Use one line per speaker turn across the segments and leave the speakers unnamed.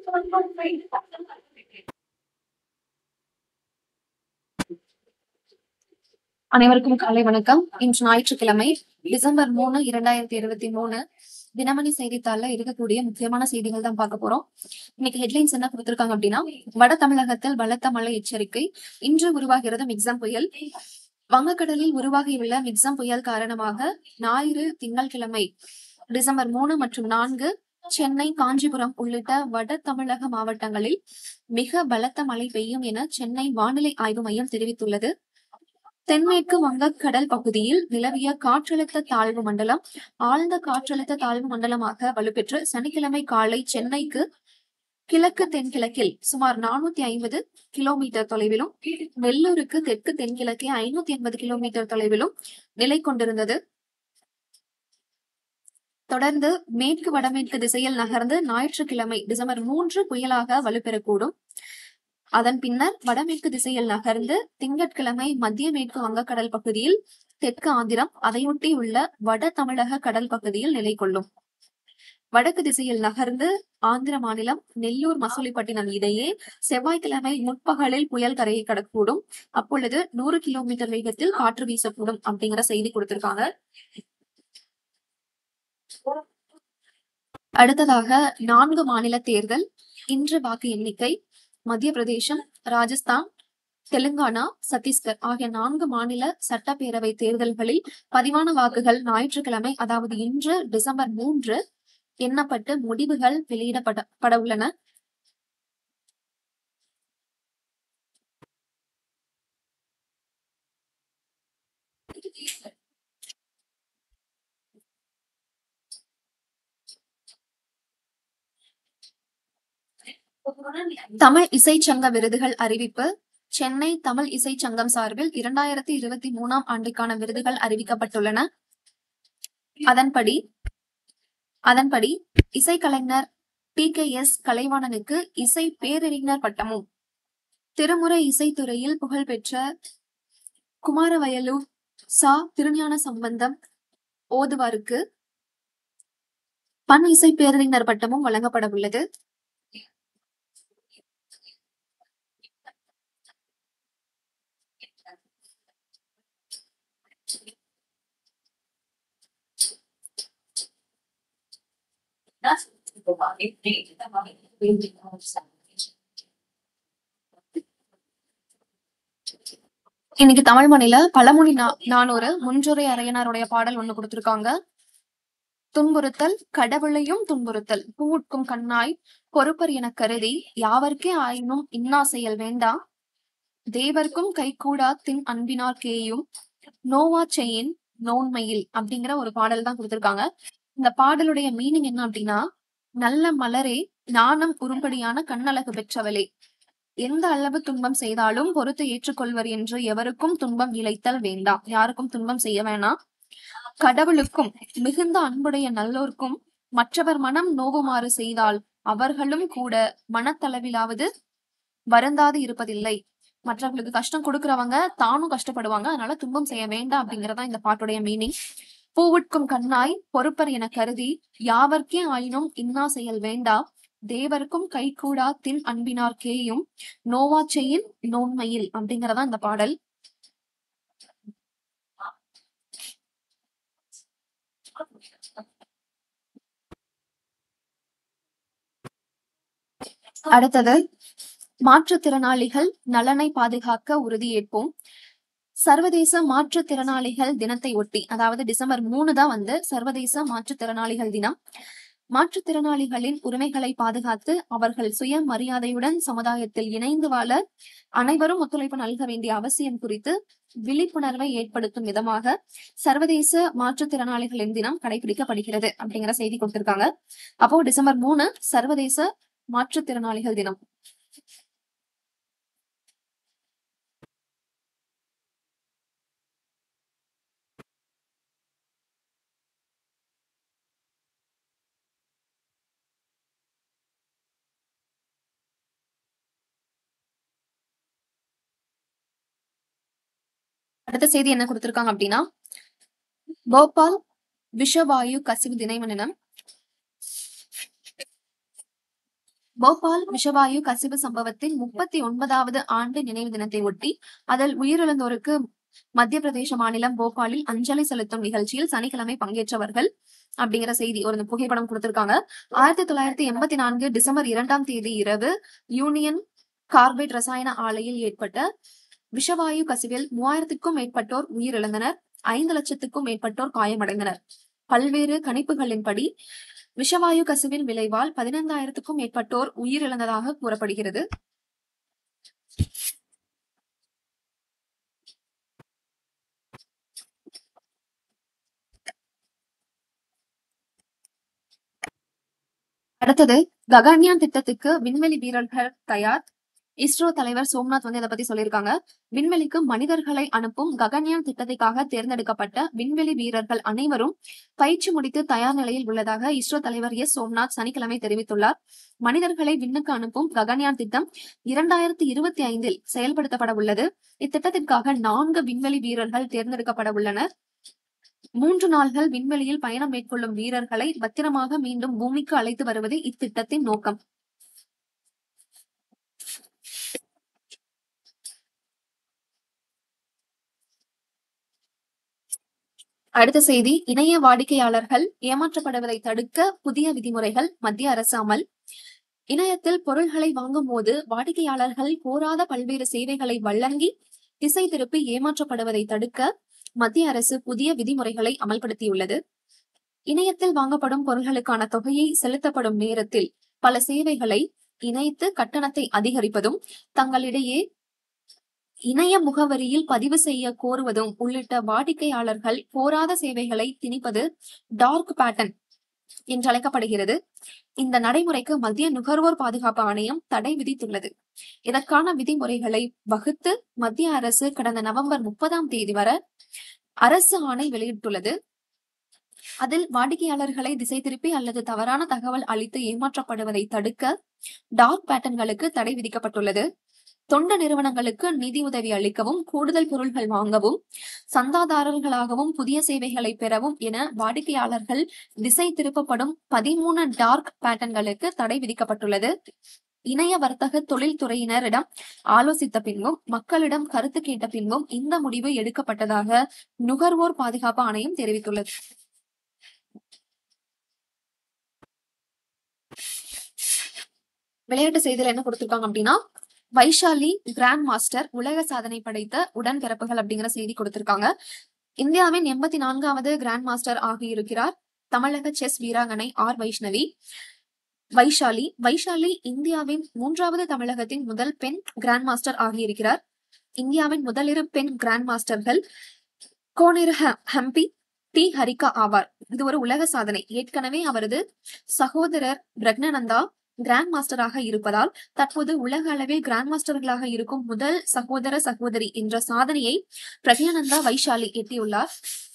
அனைவருக்கும் காலை வணக்கம் இன்று ஞாயிற்றுக்கிழமை டிசம்பர் மூணு இரண்டாயிரத்தி இருபத்தி மூணு தினமணி செய்தித்தாள்ல இருக்கக்கூடிய முக்கியமான செய்திகள் தான் பார்க்க போறோம் இன்னைக்கு ஹெட்லைன்ஸ் என்ன கொடுத்திருக்காங்க அப்படின்னா வட தமிழகத்தில் பலத்த மழை எச்சரிக்கை இன்று உருவாகிறது மிக்சம் புயல் வங்கக்கடலில் உருவாகியுள்ள மிக்சம் புயல் காரணமாக ஞாயிறு திங்கட்கிழமை டிசம்பர் மூணு மற்றும் நான்கு சென்னை காஞ்சிபுரம் உள்ளிட்ட வட தமிழக மாவட்டங்களில் மிக பலத்த மழை பெய்யும் என சென்னை வானிலை ஆய்வு மையம் தெரிவித்துள்ளது தென்மேற்கு வங்கக்கடல் பகுதியில் நிலவிய காற்றழுத்த தாழ்வு மண்டலம் ஆழ்ந்த காற்றழுத்த தாழ்வு மண்டலமாக வலுப்பெற்று சனிக்கிழமை காலை சென்னைக்கு கிழக்கு தென்கிழக்கில் சுமார் நானூத்தி ஐம்பது கிலோமீட்டர் தொலைவிலும் வெள்ளூருக்கு தெற்கு தென்கிழக்கே ஐநூத்தி எண்பது கிலோமீட்டர் தொலைவிலும் நிலை கொண்டிருந்தது தொடர்ந்து மேற்கு வடமேற்கு திசையில் நகர்ந்து ஞாயிற்றுக்கிழமை டிசம்பர் மூன்று புயலாக வலுப்பெறக்கூடும் அதன் பின்னர் வடமேற்கு திசையில் நகர்ந்து திங்கட்கிழமை மத்திய மேற்கு வங்கக்கடல் பகுதியில் தெற்கு ஆந்திரம் அதையொட்டி உள்ள வட தமிழக கடல் பகுதியில் நிலை கொள்ளும் வடக்கு திசையில் நகர்ந்து ஆந்திர மாநிலம் நெல்லூர் மசூலிப்பட்டினம் இடையே செவ்வாய்க்கிழமை முற்பகலில் புயல் கரையை கடக்கூடும் அப்பொழுது நூறு கிலோமீட்டர் வேகத்தில் காற்று வீசக்கூடும் அப்படிங்கிற செய்தி கொடுத்திருக்காங்க அடுத்ததாக நான்கு மாநில தேர்தல் இன்று வாக்கு எண்ணிக்கை மத்திய பிரதேசம் ராஜஸ்தான் தெலுங்கானா சத்தீஸ்கர் ஆகிய நான்கு மாநில சட்டப்பேரவை தேர்தல்களில் பதிவான வாக்குகள் ஞாயிற்றுக்கிழமை அதாவது இன்று டிசம்பர் மூன்று எண்ணப்பட்டு முடிவுகள் வெளியிடப்பட பட உள்ளன தமிழ் இசைச்சங்க விருதுகள் அறிவிப்பு சென்னை தமிழ் இசைச்சங்கம் சார்பில் இரண்டாயிரத்தி இருபத்தி மூணாம் ஆண்டுக்கான விருதுகள் அறிவிக்கப்பட்டுள்ளன அதன்படி அதன்படி இசைக்கலைஞர் டி கே எஸ் கலைவாணனுக்கு இசை பேரறிஞர் பட்டமும் திருமுறை இசைத்துறையில் புகழ்பெற்ற குமாரவயலூர் சா திருஞான சம்பந்தம் ஓதுவாருக்கு பண் இசை பேரறிஞர் பட்டமும் வழங்கப்பட உள்ளது இன்னைக்கு தமிழ் மணில பழமொழி நா- நானூறு முன்றுரை அரையனாருடைய பாடல் ஒண்ணு கொடுத்திருக்காங்க துன்புறுத்தல் கடவுளையும் துன்புறுத்தல் பூவுட்கும் கண்ணாய் பொறுப்பர் எனக் கருதி யாவர்க்கே ஆயினும் இன்னா செயல் வேண்டாம் தேவர்க்கும் கைகூடா தின் அன்பினார் கேயும் நோவா செயின் நோன்மையில் அப்படிங்கிற ஒரு பாடல் தான் கொடுத்திருக்காங்க இந்த பாடலுடைய மீனிங் என்ன அப்படின்னா நல்ல மலரே நாணம் உருப்படியான கண்ணழகு பெற்றவளே எந்த அளவு துன்பம் செய்தாலும் பொறுத்து ஏற்றுக்கொள்வர் என்று எவருக்கும் துன்பம் இழைத்தல் வேண்டாம் யாருக்கும் துன்பம் செய்ய வேணாம் கடவுளுக்கும் மிகுந்த அன்புடைய நல்லோர்க்கும் மற்றவர் மனம் நோவுமாறு செய்தால் அவர்களும் கூட மனத்தளவிலாவது வருந்தாது இருப்பதில்லை மற்றவர்களுக்கு கஷ்டம் கொடுக்கறவங்க தானும் கஷ்டப்படுவாங்க அதனால துன்பம் செய்ய வேண்டாம் அப்படிங்கறதா இந்த பாட்டுடைய மீனிங் பூவுட்கும் கண்ணாய் பொறுப்பர் என கருதி யாவர்க்கே ஆயினும் இன்னா செயல் வேண்டா தேவருக்கும் கைகூடா தின் அன்பினார் கேயும் நோவா செய்யின் நோன்மையில் அப்படிங்கறதா இந்த பாடல் அடுத்தது மாற்றுத்திறனாளிகள் நலனை பாதுகாக்க உறுதியேற்போம் சர்வதேச மாற்றுத்திறனாளிகள் தினத்தை ஒட்டி அதாவது டிசம்பர் மூணு தான் வந்து சர்வதேச மாற்றுத்திறனாளிகள் தினம் மாற்றுத்திறனாளிகளின் உரிமைகளை பாதுகாத்து அவர்கள் சுய மரியாதையுடன் சமுதாயத்தில் இணைந்து வாழ அனைவரும் ஒத்துழைப்பு நல்க வேண்டிய அவசியம் குறித்து விழிப்புணர்வை ஏற்படுத்தும் விதமாக சர்வதேச மாற்றுத்திறனாளிகளின் தினம் கடைபிடிக்கப்படுகிறது அப்படிங்கிற செய்தி கொடுத்திருக்காங்க அப்போ டிசம்பர் மூணு சர்வதேச மாற்றுத்திறனாளிகள் தினம் அடுத்த செய்தி என்ன கொடுத்திருக்காங்க அப்படின்னா போபால் விஷவாயு கசிவு தினைவு தினம் போபால் விஷவாயு கசிவு சம்பவத்தின் முப்பத்தி ஒன்பதாவது ஆண்டு நினைவு தினத்தை ஒட்டி அதில் உயிரிழந்தோருக்கு மத்திய பிரதேச மாநிலம் போபாலில் அஞ்சலி செலுத்தும் நிகழ்ச்சியில் சனிக்கிழமை பங்கேற்றவர்கள் அப்படிங்கிற செய்தி ஒரு புகைப்படம் கொடுத்திருக்காங்க ஆயிரத்தி தொள்ளாயிரத்தி எண்பத்தி நான்கு டிசம்பர் இரண்டாம் தேதி இரவு யூனியன் கார்பைட் ரசாயன ஆலையில் ஏற்பட்ட விஷவாயு கசிவில் மூவாயிரத்துக்கும் மேற்பட்டோர் உயிரிழந்தனர் ஐந்து லட்சத்துக்கும் மேற்பட்டோர் காயமடைந்தனர் பல்வேறு கணிப்புகளின்படி விஷவாயு கசிவின் விளைவால் பதினைந்தாயிரத்துக்கும் மேற்பட்டோர் உயிரிழந்ததாக கூறப்படுகிறது அடுத்தது ககன்யான் திட்டத்துக்கு விண்வெளி வீரர்கள் தயார் இஸ்ரோ தலைவர் சோம்நாத் வந்து இதை பத்தி சொல்லியிருக்காங்க விண்வெளிக்கு மனிதர்களை அனுப்பும் ககன்யான் திட்டத்திற்காக தேர்ந்தெடுக்கப்பட்ட விண்வெளி வீரர்கள் அனைவரும் பயிற்சி முடித்து தயார் நிலையில் உள்ளதாக இஸ்ரோ தலைவர் எஸ் சோம்நாத் சனிக்கிழமை தெரிவித்துள்ளார் மனிதர்களை விண்ணுக்கு அனுப்பும் ககன்யான் திட்டம் இரண்டாயிரத்தி இருபத்தி ஐந்தில் செயல்படுத்தப்பட உள்ளது இத்திட்டத்திற்காக நான்கு விண்வெளி வீரர்கள் தேர்ந்தெடுக்கப்பட உள்ளனர் மூன்று நாள்கள் விண்வெளியில் பயணம் மேற்கொள்ளும் வீரர்களை பத்திரமாக மீண்டும் பூமிக்கு அழைத்து வருவது இத்திட்டத்தின் நோக்கம் அடுத்த செய்தி இணைய வாடிக்கையாளர்கள் ஏமாற்றப்படுவதை தடுக்க புதிய விதிமுறைகள் மத்திய அரசு அமல் இணையத்தில் பொருள்களை வாங்கும் போது வாடிக்கையாளர்கள் கோராத பல்வேறு சேவைகளை வழங்கி திசை திருப்பி ஏமாற்றப்படுவதை தடுக்க மத்திய அரசு புதிய விதிமுறைகளை அமல்படுத்தியுள்ளது இணையத்தில் வாங்கப்படும் பொருள்களுக்கான தொகையை செலுத்தப்படும் நேரத்தில் பல சேவைகளை இணைத்து கட்டணத்தை அதிகரிப்பதும் தங்களிடையே இணைய முகவரியில் பதிவு செய்ய கோருவதும் உள்ளிட்ட வாடிக்கையாளர்கள் கோராத சேவைகளை திணிப்பது டார்க் பேட்டன் என்றழைக்கப்படுகிறது இந்த நடைமுறைக்கு மத்திய நுகர்வோர் பாதுகாப்பு ஆணையம் தடை விதித்துள்ளது இதற்கான விதிமுறைகளை வகுத்து மத்திய அரசு கடந்த நவம்பர் முப்பதாம் தேதி வரை அரசு ஆணை வெளியிட்டுள்ளது அதில் வாடிக்கையாளர்களை திசை திருப்பி அல்லது தவறான தகவல் அளித்து ஏமாற்றப்படுவதை தடுக்க டார்க் பேட்டன்களுக்கு தடை விதிக்கப்பட்டுள்ளது தொண்டு நிறுவனங்களுக்கு நிதி உதவி அளிக்கவும் கூடுதல் பொருள்கள் வாங்கவும் சந்தாதாரர்களாகவும் புதிய சேவைகளை பெறவும் என வாடிக்கையாளர்கள் திசை திருப்பப்படும் பதிமூணு டார்க் பேட்டன்களுக்கு தடை விதிக்கப்பட்டுள்ளது இணைய வர்த்தக தொழில்துறையினரிடம் ஆலோசித்த பின்பும் மக்களிடம் கருத்து கேட்ட பின்பும் இந்த முடிவு எடுக்கப்பட்டதாக நுகர்வோர் பாதுகாப்பு ஆணையம் தெரிவித்துள்ளது விளையாட்டு செய்தியில என்ன கொடுத்திருக்காங்க அப்படின்னா வைஷாலி கிராண்ட் மாஸ்டர் உலக சாதனை படைத்த உடன்பிறப்புகள் அப்படிங்கிற செய்தி கொடுத்திருக்காங்க இந்தியாவின் எண்பத்தி நான்காவது கிராண்ட் மாஸ்டர் ஆகியிருக்கிறார் தமிழக செஸ் வீராங்கனை ஆர் வைஷ்ணவி வைஷாலி வைஷாலி இந்தியாவின் மூன்றாவது தமிழகத்தின் முதல் பெண் கிராண்ட் மாஸ்டர் ஆகியிருக்கிறார் இந்தியாவின் முதலிரு பெண் கிராண்ட் மாஸ்டர்கள் கோனிர் ஹ- ஹம்பி டி ஹரிகா ஆவார் இது ஒரு உலக சாதனை ஏற்கனவே அவரது சகோதரர் பிரக்னநந்தா கிராண்ட் மாஸ்டராக இருப்பதால் தற்போது உலக அளவில் கிராண்ட் மாஸ்டர்களாக இருக்கும் முதல் சகோதர சகோதரி என்ற சாதனையை பிரக்யானந்தா வைஷாலி எட்டியுள்ளார்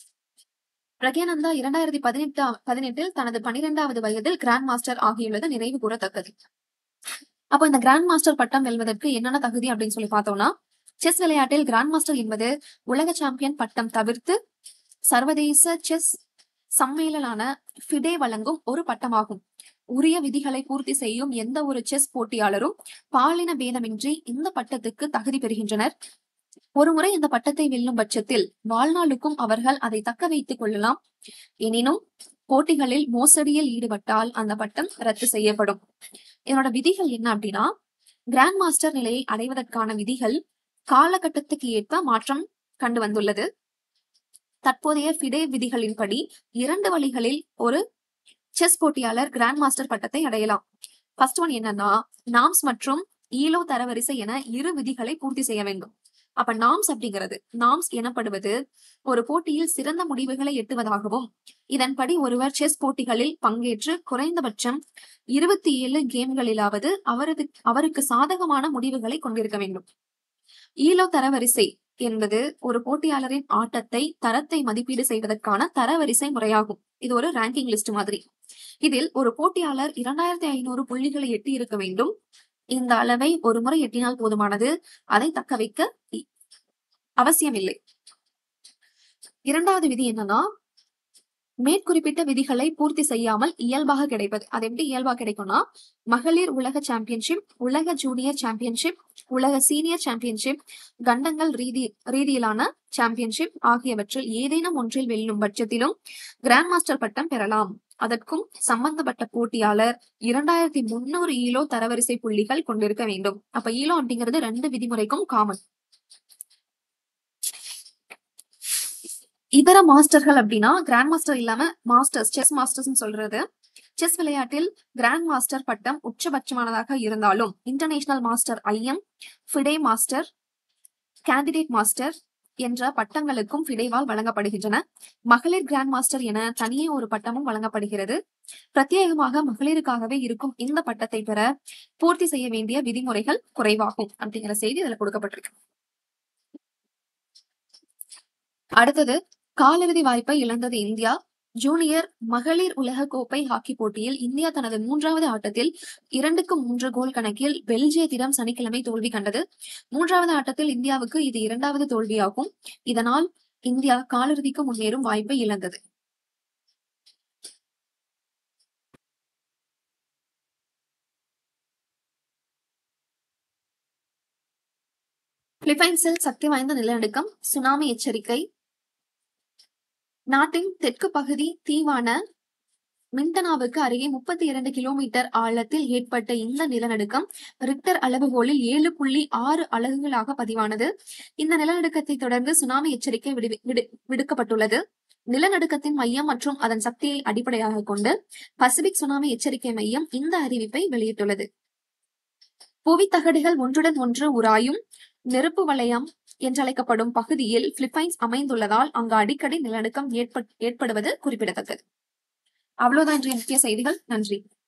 பிரக்யானந்தா இரண்டாயிரத்தி பதினெட்டு பதினெட்டில் தனது பனிரெண்டாவது வயதில் கிராண்ட் மாஸ்டர் ஆகியுள்ளது நினைவு கூறத்தக்கது அப்போ இந்த கிராண்ட் மாஸ்டர் பட்டம் வெல்வதற்கு என்னென்ன தகுதி அப்படின்னு சொல்லி பார்த்தோம்னா செஸ் விளையாட்டில் கிராண்ட் மாஸ்டர் என்பது உலக சாம்பியன் பட்டம் தவிர்த்து சர்வதேச செஸ் சம்மேளனான ஃபிடே வழங்கும் ஒரு பட்டமாகும் உரிய விதிகளை பூர்த்தி செய்யும் எந்த ஒரு செஸ் போட்டியாளரும் பாலின பேதமின்றி இந்த பட்டத்துக்கு தகுதி பெறுகின்றனர் ஒருமுறை இந்த பட்டத்தை வெல்லும் பட்சத்தில் வாழ்நாளுக்கும் அவர்கள் அதை தக்க வைத்துக் கொள்ளலாம் எனினும் போட்டிகளில் மோசடியில் ஈடுபட்டால் அந்த பட்டம் ரத்து செய்யப்படும் இதனோட விதிகள் என்ன அப்படின்னா கிராண்ட் மாஸ்டர் நிலையை அடைவதற்கான விதிகள் காலகட்டத்துக்கு ஏற்ப மாற்றம் கண்டு வந்துள்ளது தற்போதைய ஃபிடே விதிகளின்படி இரண்டு வழிகளில் ஒரு செஸ் போட்டியாளர் கிராண்ட் மாஸ்டர் பட்டத்தை அடையலாம் ஃபர்ஸ்ட் ஒன் என்னன்னா நாம்ஸ் மற்றும் ஈலோ தரவரிசை என இரு விதிகளை பூர்த்தி செய்ய வேண்டும் அப்ப நாம்ஸ் அப்படிங்கிறது நாம்ஸ் எனப்படுவது ஒரு போட்டியில் சிறந்த முடிவுகளை எட்டுவதாகவும் இதன்படி ஒருவர் செஸ் போட்டிகளில் பங்கேற்று குறைந்தபட்சம் இருபத்தி ஏழு கேம்களிலாவது அவரது அவருக்கு சாதகமான முடிவுகளை கொண்டிருக்க வேண்டும் ஈலோ தரவரிசை என்பது ஒரு போட்டியாளரின் ஆட்டத்தை தரத்தை மதிப்பீடு செய்வதற்கான தரவரிசை முறையாகும் இது ஒரு ரேங்கிங் லிஸ்ட் மாதிரி இதில் ஒரு போட்டியாளர் இரண்டாயிரத்தி ஐநூறு புள்ளிகளை எட்டி இருக்க வேண்டும் இந்த அளவை ஒரு முறை எட்டினால் போதுமானது அதை தக்க வைக்க இ- அவசியம் இல்லை இரண்டாவது விதி என்னன்னா மேற்குறிப்பிட்ட விதிகளை பூர்த்தி செய்யாமல் இயல்பாக கிடைப்பது அது எப்படி இயல்பா கிடைக்கும்னா மகளிர் உலக சாம்பியன்ஷிப் உலக ஜூனியர் சாம்பியன்ஷிப் உலக சீனியர் சாம்பியன்ஷிப் கண்டங்கள் ரீதி ரீதியிலான சாம்பியன்ஷிப் ஆகியவற்றில் ஏதேனும் ஒன்றில் வெல்லும் பட்சத்திலும் கிராண்ட் மாஸ்டர் பட்டம் பெறலாம் அதற்கும் சம்பந்தப்பட்ட போட்டியாளர் இரண்டாயிரத்தி முன்னூறு ஈலோ தரவரிசை புள்ளிகள் கொண்டிருக்க வேண்டும் அப்ப ஈலோ அப்படிங்கிறது ரெண்டு விதிமுறைக்கும் காமன் இதர மாஸ்டர்கள் அப்படின்னா கிராண்ட் மாஸ்டர் இல்லாம மாஸ்டர்ஸ் செஸ் மாஸ்டர்ஸ் சொல்றது செஸ் விளையாட்டில் கிராண்ட் மாஸ்டர் பட்டம் உச்சபட்சமானதாக இருந்தாலும் international master IM FIDE master candidate master என்ற பட்டங்களுக்கும் ஃபிடேவால் வழங்கப்படுகின்றன மகளிர் கிராண்ட் மாஸ்டர் என தனியே ஒரு பட்டமும் வழங்கப்படுகிறது பிரத்யேகமாக மகளிருக்காகவே இருக்கும் இந்த பட்டத்தை பெற பூர்த்தி செய்ய வேண்டிய விதிமுறைகள் குறைவாகும் அப்படிங்கிற செய்தி இதுல கொடுக்கப்பட்டிருக்கு அடுத்தது காலிறுதி வாய்ப்பை இழந்தது இந்தியா ஜூனியர் மகளிர் உலக கோப்பை ஹாக்கி போட்டியில் இந்தியா தனது மூன்றாவது ஆட்டத்தில் இரண்டுக்கு மூன்று கோல் கணக்கில் பெல்ஜியத்திடம் சனிக்கிழமை தோல்வி கண்டது மூன்றாவது ஆட்டத்தில் இந்தியாவுக்கு இது இரண்டாவது தோல்வியாகும் இதனால் இந்தியா காலிறுதிக்கு முன்னேறும் வாய்ப்பை இழந்தது பிலிப்பைன்ஸில் சக்தி வாய்ந்த நிலநடுக்கம் சுனாமி எச்சரிக்கை நாட்டின் தெற்கு பகுதி தீவான மிண்டனாவுக்கு அருகே முப்பத்தி இரண்டு கிலோமீட்டர் ஆழத்தில் ஏற்பட்ட இந்த நிலநடுக்கம் ரிக்டர் அளவுகோலில் ஏழு புள்ளி ஆறு அலகுகளாக பதிவானது இந்த நிலநடுக்கத்தை தொடர்ந்து சுனாமி எச்சரிக்கை விடு விடு விடுக்கப்பட்டுள்ளது நிலநடுக்கத்தின் மையம் மற்றும் அதன் சக்தியை அடிப்படையாக கொண்டு பசிபிக் சுனாமி எச்சரிக்கை மையம் இந்த அறிவிப்பை வெளியிட்டுள்ளது புவித்தகடுகள் ஒன்றுடன் ஒன்று உராயும் நெருப்பு வளையம் என்றழைக்கப்படும் பகுதியில் பிலிப்பைன்ஸ் அமைந்துள்ளதால் அங்கு அடிக்கடி நிலநடுக்கம் ஏற்பட் ஏற்படுவது குறிப்பிடத்தக்கது அவ்வளவுதான் இன்றைய முக்கிய செய்திகள் நன்றி